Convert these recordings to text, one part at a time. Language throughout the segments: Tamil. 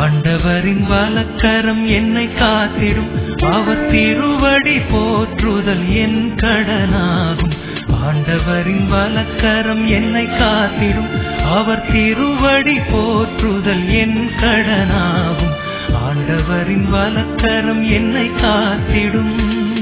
ஆண்டவரின் வலக்கரம் என்னை காத்திடும் அவர் திருவடி போற்றுதல் என் கடனாகும் ஆண்டவரின் வலக்கரம் என்னை காத்திடும் அவர் திருவடி போற்றுதல் என் கடனாகும் ஆண்டவரின் வலக்கரம் என்னை காத்திடும்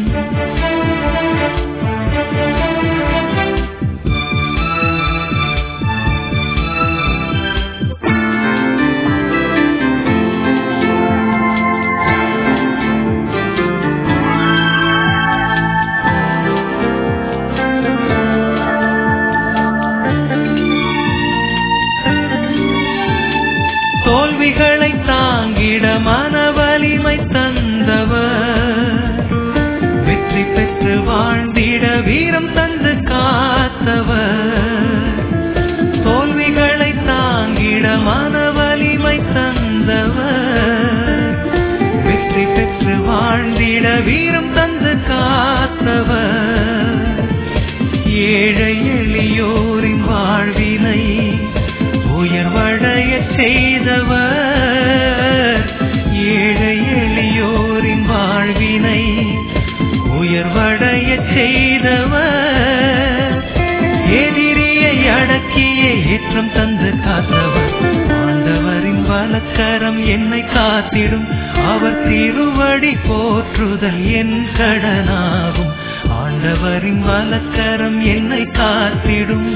தோல்விகளை தாங்கிட மன வலிமை தந்தவர் வெற்றி பெற்று வாழ்ந்திட வீரம் தந்து காத்தவர் தோல்விகளை தாங்கிட மன வலிமை தந்தவர் வெற்றி பெற்று வாழ்ந்திட வீரம் தந்து காத்தவர் ஏழை எளியோரின் வாழ்வினை உயர்வடைய செய்தவர் ஏழை எளியோரின் வாழ்வினை உயர்வடைய செய்தவர் எதிரியை அடக்கிய ஏற்றம் தந்து காத்தவர் ஆண்டவரின் வலக்கரம் என்னை காத்திடும் அவர் திருவடி போற்றுதல் என் கடனாகும் ஆண்டவரின் வலக்கரம் என்னை காத்திடும்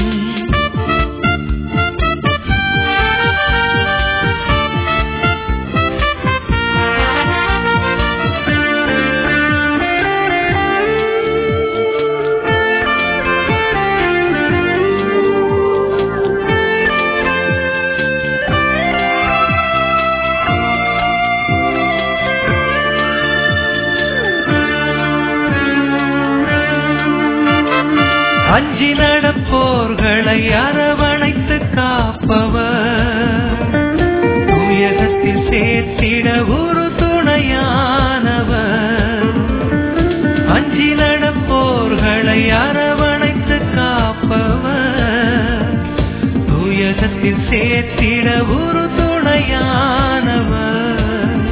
அஞ்சி நடப்போர்களை அரவணைத்து காப்பவர் துயகத்தில் சேர்த்திட ஒரு துணையானவர் அஞ்சி நடப்போர்களை அரவணைத்து காப்பவர் துயகத்தில் சேர்த்திட ஒரு துணையானவர்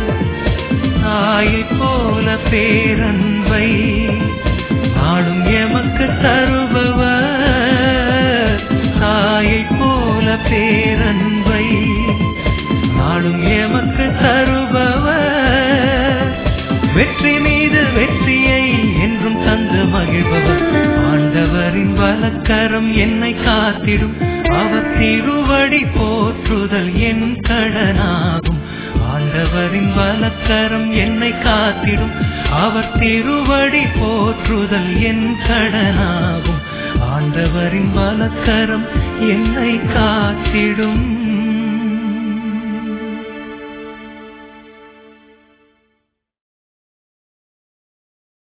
தாயை போல பேரன்பை நாடும் எமக்கு தருபவர் தாயை போல பேரன்பை நாடும் எமக்கு தருபவர் வெற்றி மீது வெற்றியை என்றும் தந்து மகிழ்பவர் ஆண்டவரின் வலக்கரம் என்னை காத்திடும் அவர் திருவடி போற்றுதல் என் கடனாகும் ஆண்டவரின் வலக்கரம் என்னை காத்திடும் அவர் திருவடி போற்றுதல் என் கடனாகும் ஆண்டவரின் வலக்கரம் என்னை காத்திடும்